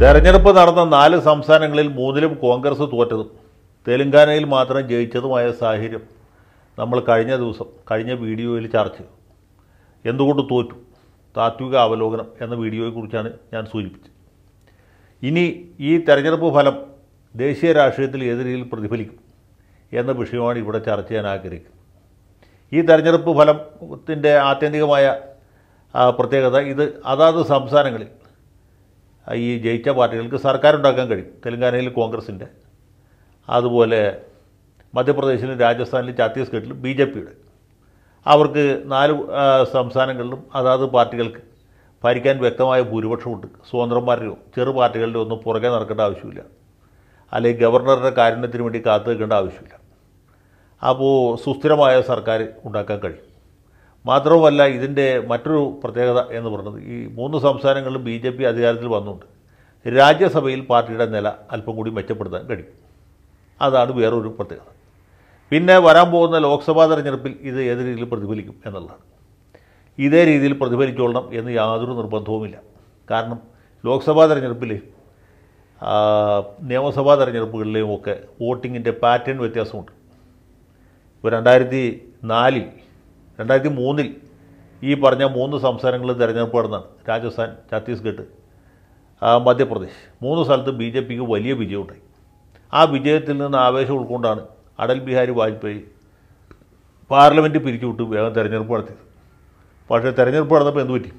തെരഞ്ഞെടുപ്പ് നടന്ന നാല് സംസ്ഥാനങ്ങളിൽ മൂന്നിലും കോൺഗ്രസ് തോറ്റതും തെലങ്കാനയിൽ മാത്രം ജയിച്ചതുമായ സാഹചര്യം നമ്മൾ കഴിഞ്ഞ ദിവസം കഴിഞ്ഞ വീഡിയോയിൽ ചർച്ച ചെയ്തു എന്തുകൊണ്ട് തോറ്റു താത്വിക അവലോകനം എന്ന വീഡിയോയെക്കുറിച്ചാണ് ഞാൻ സൂചിപ്പിച്ചത് ഇനി ഈ തെരഞ്ഞെടുപ്പ് ഫലം ദേശീയ രാഷ്ട്രീയത്തിൽ ഏത് രീതിയിൽ പ്രതിഫലിക്കും എന്ന വിഷയമാണ് ഇവിടെ ചർച്ച ചെയ്യാൻ ആഗ്രഹിക്കുന്നത് ഈ തെരഞ്ഞെടുപ്പ് ഫലത്തിൻ്റെ ആത്യന്തികമായ ആ, പ്രത്യേകത ഇത് അതാത് സംസ്ഥാനങ്ങളിൽ ഈ ജയിച്ച പാർട്ടികൾക്ക് സർക്കാരുണ്ടാക്കാൻ കഴിയും തെലങ്കാനയിൽ കോൺഗ്രസിൻ്റെ അതുപോലെ മധ്യപ്രദേശിലും രാജസ്ഥാനിലും ഛത്തീസ്ഗഡിലും ബി ജെ പിയുടെ അവർക്ക് നാല് ആ, സംസ്ഥാനങ്ങളിലും അതാത് പാർട്ടികൾക്ക് ഭരിക്കാൻ വ്യക്തമായ ഭൂരിപക്ഷമുണ്ട് സ്വതന്ത്രന്മാരുടെയോ ചെറു പാർട്ടികളുടെ ഒന്നും പുറകെ നടക്കേണ്ട ആവശ്യമില്ല അല്ലെങ്കിൽ ഗവർണറുടെ കാരുണ്യത്തിന് വേണ്ടി കാത്തു നിൽക്കേണ്ട ആവശ്യമില്ല അപ്പോൾ സുസ്ഥിരമായ സർക്കാർ ഉണ്ടാക്കാൻ കഴിയും മാത്രവുമല്ല ഇതിൻ്റെ മറ്റൊരു പ്രത്യേകത എന്ന് പറയുന്നത് ഈ മൂന്ന് സംസ്ഥാനങ്ങളിലും ബി ജെ പി അധികാരത്തിൽ വന്നുകൊണ്ട് രാജ്യസഭയിൽ പാർട്ടിയുടെ നില അല്പം കൂടി മെച്ചപ്പെടുത്താൻ കഴിയും അതാണ് വേറൊരു പ്രത്യേകത പിന്നെ വരാൻ പോകുന്ന ലോക്സഭാ തെരഞ്ഞെടുപ്പിൽ ഇത് ഏത് രീതിയിൽ പ്രതിഫലിക്കും എന്നുള്ളതാണ് ഇതേ രീതിയിൽ പ്രതിഫലിച്ചോളണം എന്ന് യാതൊരു നിർബന്ധവുമില്ല കാരണം ലോക്സഭാ തെരഞ്ഞെടുപ്പിൽ ആ, നിയമസഭാ തെരഞ്ഞെടുപ്പുകളിലെയും ഒക്കെ വോട്ടിങ്ങിൻ്റെ പാറ്റേൺ വ്യത്യാസമുണ്ട് ഇപ്പോൾ രണ്ടായിരത്തി നാലിൽ രണ്ടായിരത്തി മൂന്നിൽ ഈ പറഞ്ഞ മൂന്ന് സംസ്ഥാനങ്ങളിൽ തിരഞ്ഞെടുപ്പ് നടന്നതാണ് രാജസ്ഥാൻ ഛത്തീസ്ഗഡ് ആ, മധ്യപ്രദേശ് മൂന്ന് സ്ഥലത്ത് ബി ജെ പിക്ക് വലിയ വിജയമുണ്ടായി ആ വിജയത്തിൽ നിന്ന് ആവേശം ഉൾക്കൊണ്ടാണ് അടൽ ബിഹാരി വാജ്പേയി പാർലമെൻറ്റ് പിരിച്ചുവിട്ട് വേഗം തെരഞ്ഞെടുപ്പ് നടത്തിയത് പക്ഷേ തെരഞ്ഞെടുപ്പ് നടന്നപ്പോൾ എന്ത് പറ്റി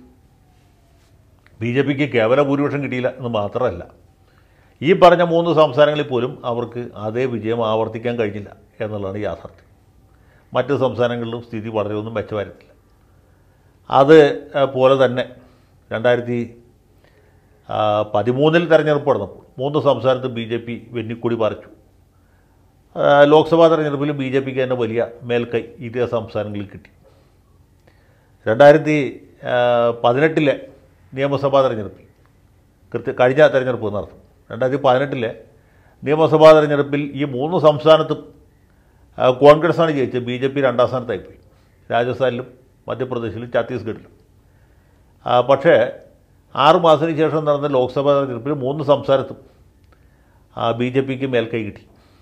ബി ജെ പിക്ക് കേവല ഭൂരിപക്ഷം കിട്ടിയില്ല എന്ന് മാത്രമല്ല ഈ പറഞ്ഞ മൂന്ന് സംസ്ഥാനങ്ങളിൽ പോലും അവർക്ക് അതേ വിജയം ആവർത്തിക്കാൻ കഴിഞ്ഞില്ല എന്നുള്ളതാണ് യാഥാർത്ഥ്യം മറ്റ് സംസ്ഥാനങ്ങളിലും സ്ഥിതി വളരെയൊന്നും മെച്ചമായിരുന്നില്ല അത് ആ, പോലെ തന്നെ രണ്ടായിരത്തി ആ, പതിമൂന്നിൽ തെരഞ്ഞെടുപ്പ് നടന്നപ്പോൾ മൂന്ന് സംസ്ഥാനത്ത് ബി ജെ പി വെന്നിക്കൊടി പറിച്ചു ആ, ലോക്സഭാ തെരഞ്ഞെടുപ്പിൽ ബി ജെ പിക്ക് തന്നെ വലിയ മേൽക്കൈ ഇതേ സംസ്ഥാനങ്ങളിൽ കിട്ടി രണ്ടായിരത്തി ആ, പതിനെട്ടിലെ നിയമസഭാ തെരഞ്ഞെടുപ്പിൽ കൃത്യ കഴിഞ്ഞ തെരഞ്ഞെടുപ്പ് നടത്തും രണ്ടായിരത്തി പതിനെട്ടിലെ നിയമസഭാ തെരഞ്ഞെടുപ്പിൽ ഈ മൂന്ന് സംസ്ഥാനത്തും ആ, കോൺഗ്രസ്സാണ് ജയിച്ചത് ബി ജെ പി രണ്ടാം സ്ഥാനത്തായിപ്പോയി രാജസ്ഥാനിലും മധ്യപ്രദേശിലും ഛത്തീസ്ഗഡിലും ആ, പക്ഷേ ആറ് മാസത്തിന് ശേഷം നടന്ന ലോക്സഭാ തെരഞ്ഞെടുപ്പിൽ മൂന്ന് സംസ്ഥാനത്തും ബി ജെ പിക്ക് മേൽക്കൈ കിട്ടി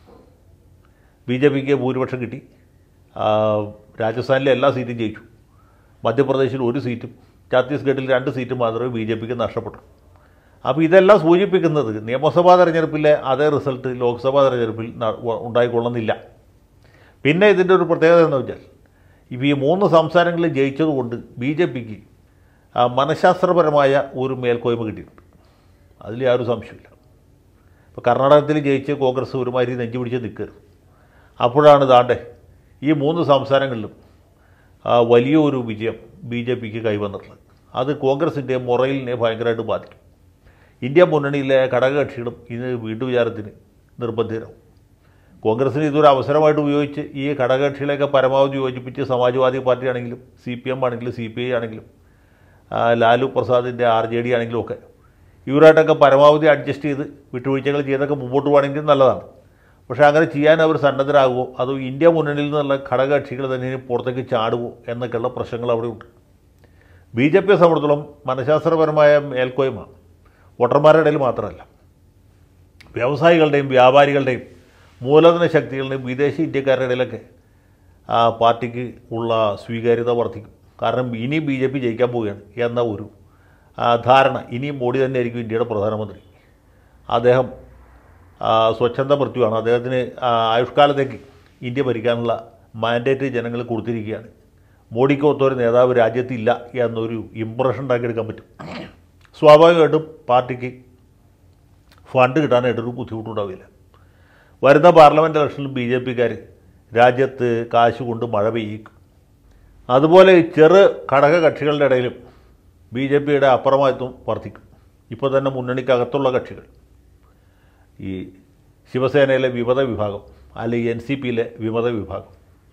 ബി ജെ പിക്ക് ഭൂരിപക്ഷം കിട്ടി ആ, രാജസ്ഥാനിലെ എല്ലാ സീറ്റും ജയിച്ചു മധ്യപ്രദേശിൽ ഒരു സീറ്റും ഛത്തീസ്ഗഡിൽ രണ്ട് സീറ്റും മാത്രമേ ബി ജെ പിക്ക് നഷ്ടപ്പെട്ടു അപ്പോൾ ഇതെല്ലാം സൂചിപ്പിക്കുന്നത് നിയമസഭാ തെരഞ്ഞെടുപ്പിലെ അതേ റിസൾട്ട് ലോക്സഭാ തെരഞ്ഞെടുപ്പിൽ ന- ഉ- ഉണ്ടായിക്കൊള്ളുന്നില്ല പിന്നെ ഇതിൻ്റെ ഒരു പ്രത്യേകത എന്ന് വെച്ചാൽ ഇപ്പോൾ ഈ മൂന്ന് സംസ്ഥാനങ്ങളിൽ ജയിച്ചതുകൊണ്ട് ബി ജെ പിക്ക് മനഃശാസ്ത്രപരമായ ഒരു മേൽക്കോയ്മ കിട്ടിയിട്ടുണ്ട് അതിൽ യാതൊരു സംശയമില്ല ഇപ്പോൾ കർണാടകത്തിൽ ജയിച്ച് കോൺഗ്രസ് ഒരുമാതിരി നെഞ്ചു പിടിച്ച് നിൽക്കരുത് അപ്പോഴാണ് ദാണ്ടെ ഈ മൂന്ന് സംസ്ഥാനങ്ങളിലും ആ, വലിയൊരു വിജയം ബി ജെ പിക്ക് കൈവന്നിട്ടുള്ളത് അത് കോൺഗ്രസിൻ്റെ മൊറയിലിനെ ഭയങ്കരമായിട്ട് ബാധിക്കും ഇന്ത്യ മുന്നണിയിലെ ഘടകകക്ഷികളും ഇത് വീണ്ടും വിചാരത്തിന് നിർബന്ധിതരാവും കോൺഗ്രസിന് ഇതൊരു അവസരമായിട്ട് ഉപയോഗിച്ച് ഈ ഘടകകക്ഷികളെയൊക്കെ പരമാവധി യോജിപ്പിച്ച് സമാജ്വാദി പാർട്ടി ആണെങ്കിലും സി പി എം ആണെങ്കിലും സി പി ഐ ആണെങ്കിലും ആ, ലാലു പ്രസാദിൻ്റെ ആർ ജെ ഡി ആണെങ്കിലും ഒക്കെ ഇവരായിട്ടൊക്കെ പരമാവധി അഡ്ജസ്റ്റ് ചെയ്ത് വിട്ടുവീഴ്ചകൾ ചെയ്തൊക്കെ മുമ്പോട്ട് പോകണമെങ്കിൽ നല്ലതാണ് പക്ഷേ അങ്ങനെ ചെയ്യാൻ അവർ സന്നദ്ധരാകുമോ അതോ ഇന്ത്യ മുന്നണിയിൽ നിന്നുള്ള ഘടകകക്ഷികൾ തന്നെ ഇനി പുറത്തേക്ക് ചാടുമോ എന്നൊക്കെയുള്ള പ്രശ്നങ്ങൾ അവിടെ ഉണ്ട് ബി ജെ പിയെ സംബന്ധിച്ചിടത്തോളം മനഃശാസ്ത്രപരമായ മേൽക്കോയ്മ വോട്ടർമാരുടെ ഇടയിൽ മാത്രമല്ല വ്യവസായികളുടെയും വ്യാപാരികളുടെയും മൂലധന ശക്തികളുടെയും വിദേശ ഇന്ത്യക്കാരുടെ ഇടയിലൊക്കെ ആ പാർട്ടിക്ക് ഉള്ള സ്വീകാര്യത വർദ്ധിക്കും കാരണം ഇനി ബി ജെ പി ജയിക്കാൻ പോവുകയാണ് എന്ന ഒരു ആ, ധാരണ ഇനി മോഡി തന്നെ ആയിരിക്കും ഇന്ത്യയുടെ പ്രധാനമന്ത്രി അദ്ദേഹം ആ, സ്വച്ഛന്ത മൃത്യുവാണ് അദ്ദേഹത്തിന് ആ, ആയുഷ്കാലത്തേക്ക് ഇന്ത്യ ഭരിക്കാനുള്ള മാൻഡേറ്റ് ജനങ്ങൾ കൊടുത്തിരിക്കുകയാണ് മോഡിക്ക് ഒത്തൊരു നേതാവ് രാജ്യത്തില്ല എന്നൊരു ഇമ്പ്രഷൻ ഉണ്ടാക്കിയെടുക്കാൻ പറ്റും സ്വാഭാവികമായിട്ടും പാർട്ടിക്ക് ഫണ്ട് കിട്ടാനായിട്ടൊരു ബുദ്ധിമുട്ടുണ്ടാവില്ല വരുന്ന പാർലമെൻറ്റ് ഇലക്ഷനിൽ ബി ജെ പിക്കാർ രാജ്യത്ത് കാശ് കൊണ്ട് മഴ പെയ്യിക്കും അതുപോലെ ഈ ചെറു ഘടക കക്ഷികളുടെ ഇടയിലും ബി ജെ പിയുടെ അപ്രമാദിത്വം വർദ്ധിക്കും ഇപ്പോൾ തന്നെ മുന്നണിക്കകത്തുള്ള കക്ഷികൾ ഈ ശിവസേനയിലെ വിമത വിഭാഗം അല്ലെങ്കിൽ എൻ സി പിയിലെ വിമത വിഭാഗം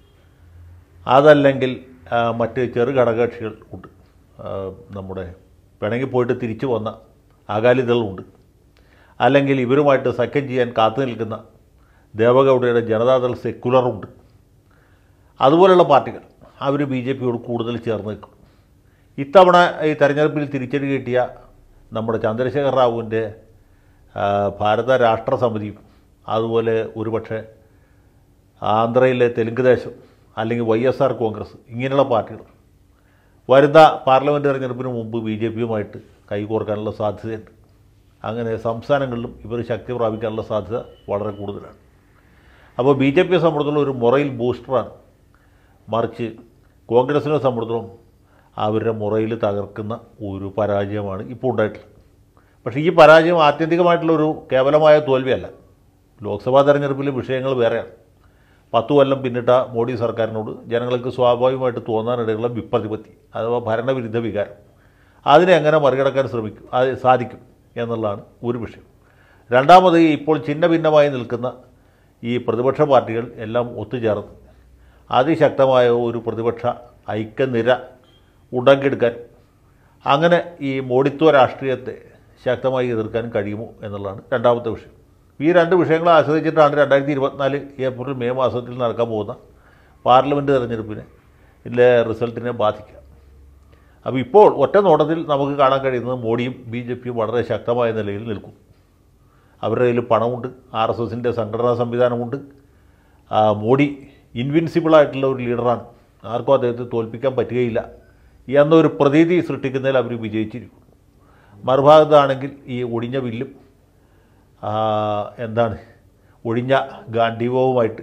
അതല്ലെങ്കിൽ ആ, മറ്റ് ചെറു ഘടകകക്ഷികൾ ഉണ്ട് ആ, നമ്മുടെ പിണങ്ങി പോയിട്ട് തിരിച്ചു വന്ന അകാലിദളുണ്ട് അല്ലെങ്കിൽ ഇവരുമായിട്ട് സഖ്യം ചെയ്യാൻ കാത്തു നിൽക്കുന്ന ദേവഗൗഡയുടെ ജനതാദൾ സെക്കുലറുണ്ട് അതുപോലെയുള്ള പാർട്ടികൾ അവർ ബി ജെ പിയോട് കൂടുതൽ ചേർന്ന് നിൽക്കും ഇത്തവണ ഈ തെരഞ്ഞെടുപ്പിൽ തിരിച്ചടി കിട്ടിയ നമ്മുടെ ചന്ദ്രശേഖർ റാവുവിൻ്റെ ആ, ഭാരത രാഷ്ട്ര സമിതിയും അതുപോലെ ഒരുപക്ഷെ ആന്ധ്രയിലെ തെലുങ്ക് ദേശം അല്ലെങ്കിൽ വൈ എസ് ആർ കോൺഗ്രസ് ഇങ്ങനെയുള്ള പാർട്ടികൾ വരുന്ന പാർലമെൻറ്റ് തെരഞ്ഞെടുപ്പിന് മുമ്പ് ബി ജെ പിയുമായിട്ട് കൈകോർക്കാനുള്ള സാധ്യതയുണ്ട് അങ്ങനെ സംസ്ഥാനങ്ങളിലും ഇവർ ശക്തി പ്രാപിക്കാനുള്ള സാധ്യത വളരെ കൂടുതലാണ് അപ്പോൾ ബി ജെ പിയെ സംബന്ധിച്ചുള്ള ഒരു മൊറയിൽ ബൂസ്റ്ററാണ് മറിച്ച് കോൺഗ്രസിനെ സംബന്ധിച്ചിടത്തോളം അവരുടെ മുറയിൽ തകർക്കുന്ന ഒരു പരാജയമാണ് ഇപ്പോൾ ഉണ്ടായിട്ടുള്ളത് പക്ഷേ ഈ പരാജയം ആത്യന്തികമായിട്ടുള്ള ഒരു കേവലമായ തോൽവിയല്ല ലോക്സഭാ തെരഞ്ഞെടുപ്പിലെ വിഷയങ്ങൾ വേറെയാണ് പത്തു കൊല്ലം പിന്നിട്ട മോഡി സർക്കാരിനോട് ജനങ്ങൾക്ക് സ്വാഭാവികമായിട്ട് തോന്നാനിടയുള്ള വിപ്രതിപത്തി അഥവാ ഭരണവിരുദ്ധ വികാരം അതിനെ എങ്ങനെ മറികടക്കാൻ ശ്രമിക്കും അത് സാധിക്കും എന്നുള്ളതാണ് ഒരു വിഷയം രണ്ടാമത് ഇപ്പോൾ ഛിന്ന ഭിന്നമായി നിൽക്കുന്ന ഈ പ്രതിപക്ഷ പാർട്ടികൾ എല്ലാം ഒത്തുചേർന്ന് അതിശക്തമായ ഒരു പ്രതിപക്ഷ ഐക്യനിര ഉടക്കെടുക്കാൻ അങ്ങനെ ഈ മോഡിത്വ രാഷ്ട്രീയത്തെ ശക്തമായി എതിർക്കാൻ കഴിയുമോ എന്നുള്ളതാണ് രണ്ടാമത്തെ വിഷയം ഈ രണ്ട് വിഷയങ്ങളെ ആശ്രയിച്ചിട്ടാണ് രണ്ടായിരത്തി ഇരുപത്തിനാല് ഏപ്രിൽ മെയ് മാസത്തിൽ നടക്കാൻ പോകുന്ന പാർലമെൻറ്റ് തെരഞ്ഞെടുപ്പിനെ ഇതിലെ റിസൾട്ടിനെ ബാധിക്കുക അപ്പോൾ ഇപ്പോൾ ഒറ്റ നോട്ടത്തിൽ നമുക്ക് കാണാൻ കഴിയുന്നത് മോഡിയും ബി ജെ പിയും വളരെ ശക്തമായ നിലയിൽ നിൽക്കും അവരുടെ കയ്യിൽ പണമുണ്ട് ആർ എസ് എസിൻ്റെ സംഘടനാ സംവിധാനമുണ്ട് ആ, മോഡി ഇൻവിൻസിബിളായിട്ടുള്ള ഒരു ലീഡറാണ് ആർക്കും അദ്ദേഹത്തെ തോൽപ്പിക്കാൻ പറ്റുകയില്ല എന്നൊരു പ്രതീതി സൃഷ്ടിക്കുന്നതിൽ അവർ വിജയിച്ചിരിക്കും മറുഭാഗത്താണെങ്കിൽ ഈ ഒടിഞ്ഞ വില്ലും ആ, എന്താണ് ഒഴിഞ്ഞ ഗാന്ധീവവുമായിട്ട്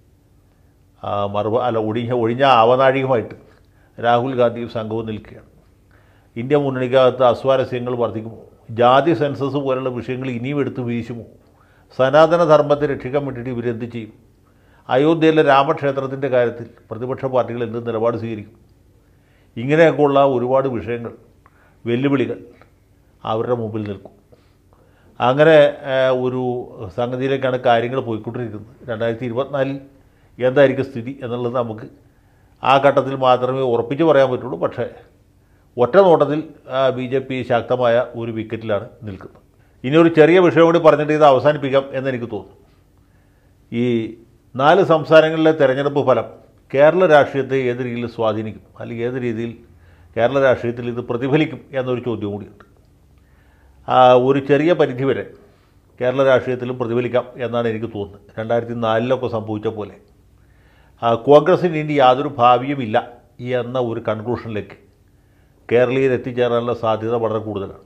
ആ, മറുപ അല്ല ഒഴിഞ്ഞ ഒഴിഞ്ഞ ആവനാഴികമായിട്ട് രാഹുൽ ഗാന്ധിയും സംഘവും നിൽക്കുകയാണ് ഇന്ത്യ മുന്നണിക്കകത്ത് അസ്വാരസ്യങ്ങൾ വർദ്ധിക്കുമോ ജാതി സെൻസസ് പോലുള്ള വിഷയങ്ങൾ ഇനിയും എടുത്ത് വീശുമോ സനാതന ധർമ്മത്തെ രക്ഷിക്കാൻ വേണ്ടിയിട്ട് ഇവരെന്ത് ചെയ്യും അയോധ്യയിലെ രാമക്ഷേത്രത്തിൻ്റെ കാര്യത്തിൽ പ്രതിപക്ഷ പാർട്ടികൾ എന്ത് നിലപാട് സ്വീകരിക്കും ഇങ്ങനെയൊക്കെയുള്ള ഒരുപാട് വിഷയങ്ങൾ വെല്ലുവിളികൾ അവരുടെ മുമ്പിൽ നിൽക്കും അങ്ങനെ ഏഹ്, ഒരു സംഗതിയിലേക്കാണ് കാര്യങ്ങൾ പോയിക്കൊണ്ടിരിക്കുന്നത് രണ്ടായിരത്തി ഇരുപത്തിനാലിൽ എന്തായിരിക്കും സ്ഥിതി എന്നുള്ളത് നമുക്ക് ആ ഘട്ടത്തിൽ മാത്രമേ ഉറപ്പിച്ച് പറയാൻ പറ്റുള്ളൂ പക്ഷേ ഒറ്റ നോട്ടത്തിൽ ബി ജെ പി ശക്തമായ ഒരു വിക്കറ്റിലാണ് നിൽക്കുന്നത് ഇനി ഒരു ചെറിയ വിഷയം കൂടി പറഞ്ഞിട്ട് ഇത് അവസാനിപ്പിക്കാം എന്നെനിക്ക് തോന്നുന്നു ഈ നാല് സംസ്ഥാനങ്ങളിലെ തെരഞ്ഞെടുപ്പ് ഫലം കേരള രാഷ്ട്രീയത്തെ ഏത് രീതിയിൽ സ്വാധീനിക്കും അല്ലെങ്കിൽ ഏത് രീതിയിൽ കേരള രാഷ്ട്രീയത്തിൽ ഇത് പ്രതിഫലിക്കും എന്നൊരു ചോദ്യം കൂടിയുണ്ട് ആ, ഒരു ചെറിയ പരിധി വരെ കേരള രാഷ്ട്രീയത്തിലും പ്രതിഫലിക്കാം എന്നാണ് എനിക്ക് തോന്നുന്നത് രണ്ടായിരത്തി നാലിലൊക്കെ സംഭവിച്ച പോലെ ആ, കോൺഗ്രസിന് ഇനി യാതൊരു ഭാവിയുമില്ല എന്ന ഒരു കൺക്ലൂഷനിലേക്ക് കേരളീയർ എത്തിച്ചേരാനുള്ള സാധ്യത വളരെ കൂടുതലാണ്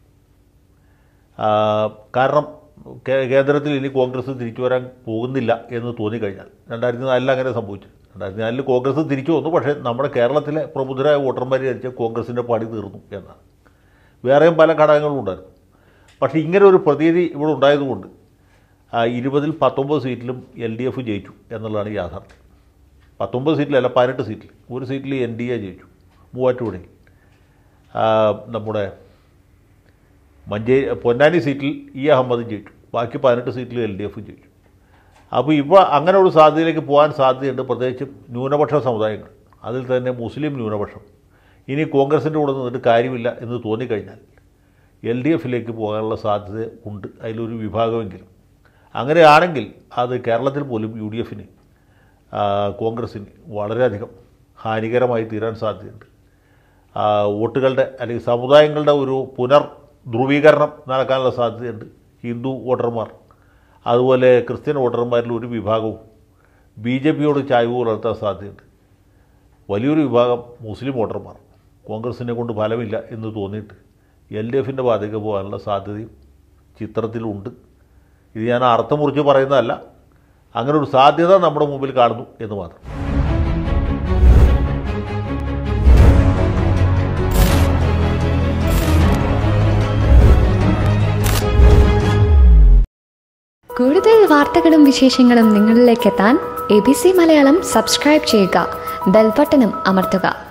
ആ, കാരണം കേ- കേന്ദ്രത്തിൽ ഇനി കോൺഗ്രസ് തിരിച്ചു വരാൻ പോകുന്നില്ല എന്ന് തോന്നിക്കഴിഞ്ഞാൽ രണ്ടായിരത്തി നാലിൽ അങ്ങനെ സംഭവിച്ചു രണ്ടായിരത്തി നാലിൽ കോൺഗ്രസ് തിരിച്ചു വന്നു പക്ഷേ നമ്മുടെ കേരളത്തിലെ പ്രബുദ്ധരായ വോട്ടർമാർ ധരിച്ച കോൺഗ്രസിൻ്റെ പണി തീർന്നു എന്നാണ് വേറെയും പല ഘടകങ്ങളും ഉണ്ടായിരുന്നു പക്ഷേ ഇങ്ങനെ ഒരു പ്രതീതി ഇവിടെ ഉണ്ടായതുകൊണ്ട് ആ, ഇരുപതിൽ പത്തൊമ്പത് സീറ്റിലും എൽ ഡി എഫ് ജയിച്ചു എന്നുള്ളതാണ് യാഥാർത്ഥ്യം പത്തൊമ്പത് സീറ്റിലല്ല പതിനെട്ട് സീറ്റിൽ ഒരു സീറ്റിൽ എൻ ഡി എ ജയിച്ചു മൂവാറ്റുപുഴയിൽ ആ, നമ്മുടെ മഞ്ചേ പൊന്നാനി സീറ്റിൽ ഇ അഹമ്മദ് ജയിച്ചു ബാക്കി പതിനെട്ട് സീറ്റിൽ എൽ ഡി എഫ് ജയിച്ചു അപ്പോൾ ഇപ്പോൾ അങ്ങനെ ഒരു സാധ്യതയിലേക്ക് പോകാൻ സാധ്യതയുണ്ട് പ്രത്യേകിച്ചും ന്യൂനപക്ഷ സമുദായങ്ങൾ അതിൽ തന്നെ മുസ്ലിം ന്യൂനപക്ഷം ഇനി കോൺഗ്രസിൻ്റെ കൂടെ നിന്നിട്ട് കാര്യമില്ല എന്ന് തോന്നിക്കഴിഞ്ഞാൽ എൽ ഡി എഫിലേക്ക് പോകാനുള്ള സാധ്യത ഉണ്ട് അതിലൊരു വിഭാഗമെങ്കിലും അങ്ങനെയാണെങ്കിൽ അത് കേരളത്തിൽ പോലും യു ഡി എഫിന് കോൺഗ്രസ്സിന് വളരെയധികം ഹാനികരമായി തീരാൻ സാധ്യതയുണ്ട് ആ, വോട്ടുകളുടെ അല്ലെങ്കിൽ സമുദായങ്ങളുടെ ഒരു പുനർ ധ്രുവീകരണം നടക്കാനുള്ള സാധ്യതയുണ്ട് ഹിന്ദു വോട്ടർമാർ അതുപോലെ ക്രിസ്ത്യൻ വോട്ടർമാരിൽ ഒരു വിഭാഗവും ബി ജെ പിയോട് ചായ്വ് പുലർത്താൻ സാധ്യതയുണ്ട് വലിയൊരു വിഭാഗം മുസ്ലിം വോട്ടർമാർ കോൺഗ്രസിനെ കൊണ്ട് ഫലമില്ല എന്ന് തോന്നിയിട്ട് എൽ ഡി എഫിൻ്റെ ബാധക പോകാനുള്ള സാധ്യതയും ചിത്രത്തിലുണ്ട് ഇത് ഞാൻ അർത്ഥം മുറിച്ച് പറയുന്നതല്ല അങ്ങനെ ഒരു സാധ്യത നമ്മുടെ മുമ്പിൽ കാണുന്നു എന്ന് മാത്രം കൂടുതൽ വാർത്തകളും വിശേഷങ്ങളും നിങ്ങളിലേക്ക് എത്താൻ A B C Malayalam subscribe ചെയ്യുക ബെൽബട്ടനും അമർത്തുക